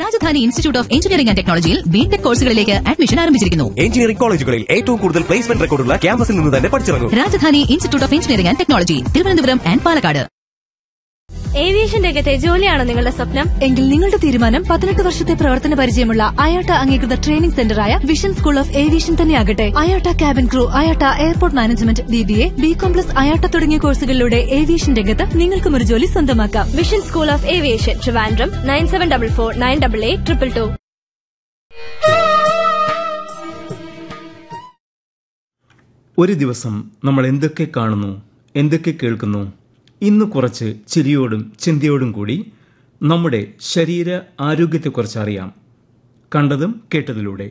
Rajdhani institute of engineering and ടെക്നോളജിയിൽ B Tech കോഴ്സുകളിലേക്ക് admission ആരംഭിച്ചിരിക്കുന്നു എഞ്ചിനീയറിംഗ് കോളേജുകളിൽ ഏറ്റവും കൂടുതൽ പ്ലേസ്മെന്റ് റെക്കോർഡുള്ള ക്യാമ്പസിൽ നിന്ന് തന്നെ പഠിച്ചിറങ്ങും Rajadhani institute of engineering and technology Thiruvananthapuram and Palakkad aviation രംഗത്തെ ജോലിയാണോ നിങ്ങളുടെ സ്വപ്നം എങ്കിൽ നിങ്ങളുടെ തീരുമാനം പതിനെട്ട് വർഷത്തെ പ്രവർത്തന പരിചയമുള്ള അയോട്ട അംഗീകൃത ട്രെയിനിംഗ് സെന്ററായ വിഷൻ സ്കൂൾ ഓഫ് ഏവിയേഷൻ തന്നെയാകട്ടെ IATA cabin crew IATA airport management B B A B com plus IATA തുടങ്ങിയ കോഴ്സുകളിലൂടെ ഏവിയേഷൻ രംഗത്ത് നിങ്ങൾക്കും ഒരു ജോലി സ്വന്തമാക്കാം vision school of aviation Trivandrum nine seven double four nine double eight triple two ഒരു ദിവസം നമ്മൾ എന്തൊക്കെ കാണുന്നു എന്തൊക്കെ കേൾക്കുന്നു ഇന്ന് കുറച്ച് ചിരിയോടും ചിന്തയോടും കൂടി നമ്മുടെ ശരീര ആരോഗ്യത്തെക്കുറിച്ച് അറിയാം കണ്ടതും കേട്ടതിലൂടെ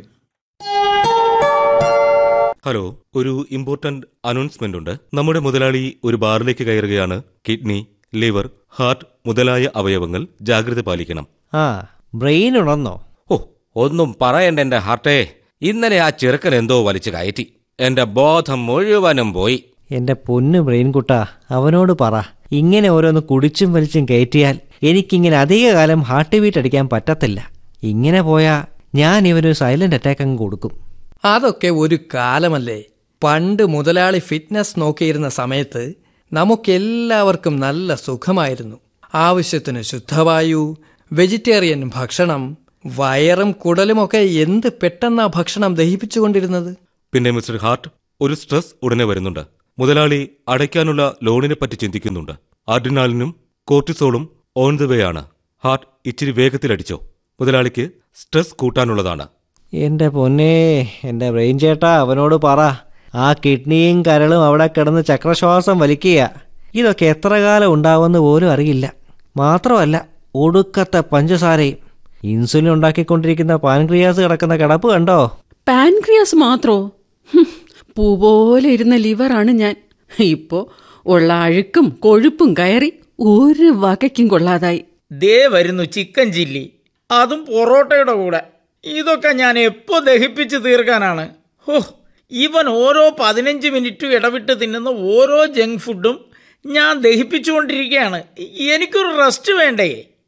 ഹലോ ഒരു ഇമ്പോർട്ടന്റ് അനൗൺസ്മെന്റ് ഉണ്ട് നമ്മുടെ മുതലാളി ഒരു ബാറിലേക്ക് കയറുകയാണ് കിഡ്നി ലിവർ ഹാർട്ട് മുതലായ അവയവങ്ങൾ ജാഗ്രത പാലിക്കണം ആ ബ്രെയിൻ ഉണർന്നോ ഓ ഒന്നും പറയണ്ട എന്റെ ഹാർട്ടേ ഇന്നലെ ആ ചെറുക്കൻ എന്തോ വലിച്ചു കയറ്റി എന്റെ ബോധം മുഴുവനും പോയി എന്റെ പൊന്നു ബ്രെയിൻ കുട്ടാ അവനോട് പറ ഇങ്ങനെ ഓരോന്ന് കുടിച്ചും വലിച്ചും കയറ്റിയാൽ എനിക്കിങ്ങനെ അധികകാലം ഹാർട്ട് ബീറ്റ് അടിക്കാൻ പറ്റത്തില്ല ഇങ്ങനെ പോയാ ഞാൻ ഇവനൊരു സൈലന്റ് അറ്റാക്ക് അങ്ങ് കൊടുക്കും അതൊക്കെ ഒരു കാലമല്ലേ പണ്ട് മുതലാളി ഫിറ്റ്നസ് നോക്കിയിരുന്ന സമയത്ത് നമുക്കെല്ലാവർക്കും നല്ല സുഖമായിരുന്നു ആവശ്യത്തിന് ശുദ്ധവായു വെജിറ്റേറിയൻ ഭക്ഷണം വയറും കുടലുമൊക്കെ എന്ത് പെട്ടെന്നാ ഭക്ഷണം ദഹിപ്പിച്ചുകൊണ്ടിരുന്നത് പിന്നെ മിസ്റ്റർ ഹാർട്ട് ഒരു സ്ട്രെസ് ഉടനെ വരുന്നുണ്ട് മുതലാളി അടയ്ക്കാനുള്ള ലോണിനെ പറ്റി ചിന്തിക്കുന്നുണ്ട് അഡ്രിനാലിനും കോർട്ടിസോളും ഓൺ ദ വേ ആണ് ഹാർട്ട് ഇച്ചിരി വേഗത്തിലടിച്ചോ മുതലാളിക്ക് സ്ട്രെസ് കൂട്ടാനുള്ളതാണ് എന്റെ പൊന്നേ എന്റെ ബ്രെയിൻ ചേട്ടാ അവനോട് പറ ആ കിഡ്നിയും കരളും അവിടെ കിടന്ന് ചക്രശ്വാസം വലിക്കുക ഇതൊക്കെ എത്ര കാലം ഉണ്ടാവുമെന്ന് പോലും അറിയില്ല മാത്രമല്ല ഒടുക്കത്തെ പഞ്ചസാരയും ഇൻസുലിൻ ഉണ്ടാക്കിക്കൊണ്ടിരിക്കുന്ന പാൻക്രിയാസ് കിടക്കുന്ന കിടപ്പ് കണ്ടോ പാൻക്രിയാസ് മാത്രോ ഹും, പൂ പോലെ ഇരുന്ന ലിവറാണ് ഞാൻ ഇപ്പോ ഉള്ള അഴുക്കും കൊഴുപ്പും കയറി ഒരു വകയ്ക്കും കൊള്ളാതായി ദേ വരുന്നു ചിക്കൻ ചില്ലി അതും പൊറോട്ടയുടെ കൂടെ ഇതൊക്കെ ഞാൻ എപ്പോ ദഹിപ്പിച്ച് തീർക്കാനാണ് ഹോ ഇവൻ ഓരോ പതിനഞ്ച് മിനിറ്റ് ഇടവിട്ട് തിന്നുന്ന ഓരോ ജങ്ക് ഫുഡും ഞാൻ ദഹിപ്പിച്ചുകൊണ്ടിരിക്കുകയാണ് എനിക്കൊരു റെസ്റ്റ് വേണ്ടേ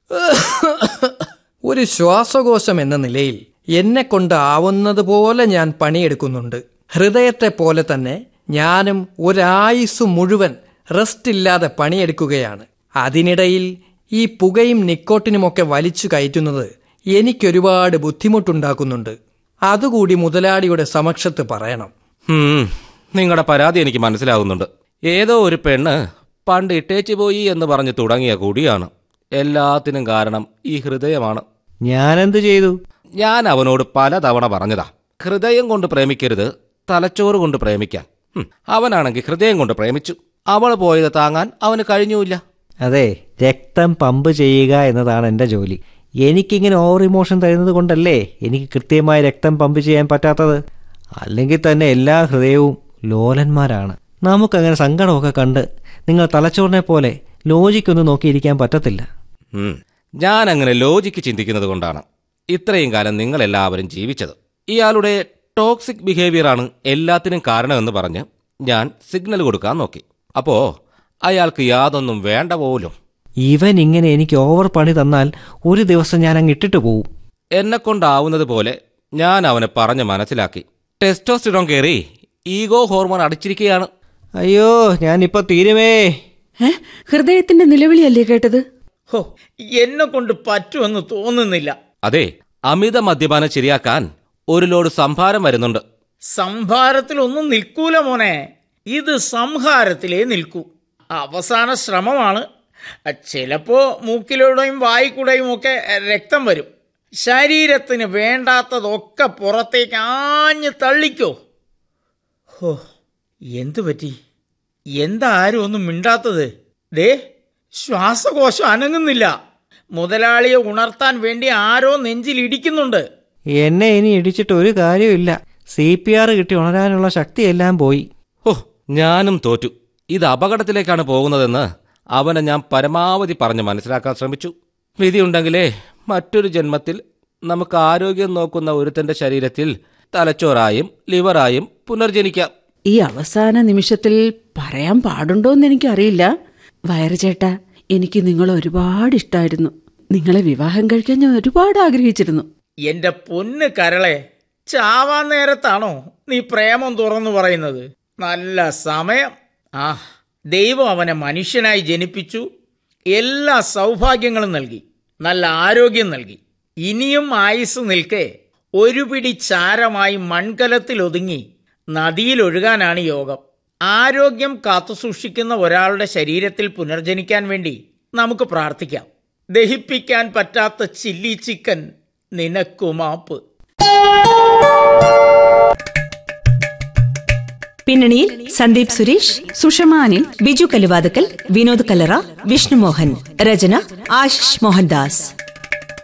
ഒരു ശ്വാസകോശം എന്ന നിലയിൽ എന്നെ കൊണ്ട് ആവുന്നത് പോലെ ഞാൻ പണിയെടുക്കുന്നുണ്ട് ഹൃദയത്തെ പോലെ തന്നെ ഞാനും ഒരായുസ് മുഴുവൻ റെസ്റ്റ് ഇല്ലാതെ പണിയെടുക്കുകയാണ് അതിനിടയിൽ ഈ പുകയും നിക്കോട്ടിനുമൊക്കെ വലിച്ചു കയറ്റുന്നത് എനിക്കൊരുപാട് ബുദ്ധിമുട്ടുണ്ടാക്കുന്നുണ്ട് അതുകൂടി മുതലാളിയുടെ സമക്ഷത്ത് പറയണം നിങ്ങളുടെ പരാതി എനിക്ക് മനസ്സിലാകുന്നുണ്ട് ഏതോ ഒരു പെണ്ണ് പണ്ട് ഇട്ടേച്ചു പോയി എന്ന് പറഞ്ഞ് തുടങ്ങിയ കൂടിയാണ് എല്ലാത്തിനും കാരണം ഈ ഹൃദയമാണ് ഞാനെന്ത് ചെയ്തു ഞാൻ അവനോട് പലതവണ പറഞ്ഞതാ ഹൃദയം കൊണ്ട് പ്രേമിക്കരുത് തലച്ചോറ് കൊണ്ട് പ്രേമിക്കാൻ ഹും, അവനാണെങ്കിൽ ഹൃദയം കൊണ്ട് പ്രേമിച്ചു അവൾ പോയത് താങ്ങാൻ അവന് കഴിഞ്ഞൂല്ല അതെ രക്തം പമ്പ് ചെയ്യുക എന്നതാണ് എൻ്റെ ജോലി എനിക്കിങ്ങനെ ഓവർ ഇമോഷൻ തരുന്നത് കൊണ്ടല്ലേ എനിക്ക് കൃത്യമായി രക്തം പമ്പ് ചെയ്യാൻ പറ്റാത്തത് അല്ലെങ്കിൽ തന്നെ എല്ലാ ഹൃദയവും ലോലന്മാരാണ് നമുക്കങ്ങനെ സങ്കടമൊക്കെ കണ്ട് നിങ്ങൾ തലച്ചോറിനെ പോലെ ലോജിക്കൊന്നും നോക്കിയിരിക്കാൻ പറ്റത്തില്ല ഉം. ഞാൻ അങ്ങനെ ലോജിക്ക് ചിന്തിക്കുന്നത് കൊണ്ടാണ് ഇത്രയും കാലം നിങ്ങൾ എല്ലാവരും ജീവിച്ചത് ഇയാളുടെ ടോക്സിക് ബിഹേവിയറാണ് എല്ലാത്തിനും കാരണമെന്ന് പറഞ്ഞ് ഞാൻ സിഗ്നൽ കൊടുക്കാൻ നോക്കി അപ്പോ അയാൾക്ക് യാതൊന്നും വേണ്ട പോലും ഇവൻ ഇങ്ങനെ എനിക്ക് ഓവർ പണി തന്നാൽ ഒരു ദിവസം ഞാൻ അങ്ങ് ഇട്ടിട്ട് പോവും എന്നെ കൊണ്ടാവുന്നത് പോലെ ഞാൻ അവനെ പറഞ്ഞ് മനസ്സിലാക്കി ടെസ്റ്റോസ്റ്റിറോൺ കയറി ഈഗോ ഹോർമോൺ അടിച്ചിരിക്കുകയാണ് അയ്യോ ഞാനിപ്പോ തീരുമേ ഏ ഹൃദയത്തിന്റെ നിലവിളിയല്ലേ കേട്ടത് ഹോ എന്നെ കൊണ്ട് പറ്റുമെന്ന് തോന്നുന്നില്ല അതെ അമിത മദ്യപാനം ശരിയാക്കാൻ ഒരു ലോഡ് സംഭാരം വരുന്നുണ്ട് സംഭാരത്തിലൊന്നും നിൽക്കൂല മോനെ ഇത് സംഹാരത്തിലേ നിൽക്കൂ അവസാന ശ്രമമാണ് ചിലപ്പോ മൂക്കിലൂടെയും വായിക്കൂടെയും ഒക്കെ രക്തം വരും ശരീരത്തിന് വേണ്ടാത്തതൊക്കെ പുറത്തേക്ക് ആഞ്ഞ് തള്ളിക്കോ ഹോ എന്തു പറ്റി എന്താ ആരും ഒന്നും മിണ്ടാത്തത് ദേ ശ്വാസകോശം അനങ്ങുന്നില്ല മുതലാളിയെ ഉണർത്താൻ വേണ്ടി ആരോ നെഞ്ചിൽ ഇടിക്കുന്നുണ്ട് എന്നെ ഇനി ഇടിച്ചിട്ട് ഒരു കാര്യമില്ല സി പി ആർ കിട്ടി ഉണരാനുള്ള ശക്തിയെല്ലാം പോയി ഓ ഞാനും തോറ്റു ഇത് അപകടത്തിലേക്കാണ് പോകുന്നതെന്ന് അവനെ ഞാൻ പരമാവധി പറഞ്ഞ് മനസ്സിലാക്കാൻ ശ്രമിച്ചു വിധിയുണ്ടെങ്കിലേ മറ്റൊരു ജന്മത്തിൽ നമുക്ക് ആരോഗ്യം നോക്കുന്ന ഒരുത്തന്റെ ശരീരത്തിൽ തലച്ചോറായും ലിവറായും പുനർജനിക്കാം ഈ അവസാന നിമിഷത്തിൽ പറയാൻ പാടുണ്ടോന്ന് എനിക്കറിയില്ല വയറ് ചേട്ടാ എനിക്ക് നിങ്ങൾ ഒരുപാട് ഇഷ്ടമായിരുന്നു നിങ്ങളെ വിവാഹം കഴിക്കാൻ ഞാൻ ഒരുപാട് ആഗ്രഹിച്ചിരുന്നു എന്റെ പൊന്ന് കരളെ ചാവാൻ നേരത്താണോ നീ പ്രേമം തുറന്നു പറയുന്നത് നല്ല സമയം ആ ദൈവം അവനെ മനുഷ്യനായി ജനിപ്പിച്ചു എല്ലാ സൗഭാഗ്യങ്ങളും നൽകി നല്ല ആരോഗ്യം നൽകി ഇനിയും ആയുസ് നിൽക്കെ ഒരു പിടി ചാരമായി മൺകലത്തിൽ ഒതുങ്ങി നദിയിലൊഴുകാനാണ് യോഗം ആരോഗ്യം കാത്തുസൂക്ഷിക്കുന്ന ഒരാളുടെ ശരീരത്തിൽ പുനർജനിക്കാൻ വേണ്ടി നമുക്ക് പ്രാർത്ഥിക്കാം ദഹിപ്പിക്കാൻ പറ്റാത്ത ചില്ലി ചിക്കൻ നിനക്കുമാപ്പ് പിന്നണിയിൽ സന്ദീപ് സുരേഷ് സുഷമാനിൽ ബിജു കലുവാതക്കൽ വിനോദ് കല്ലറ വിഷ്ണു മോഹൻ രചന ആശിഷ് മോഹൻദാസ്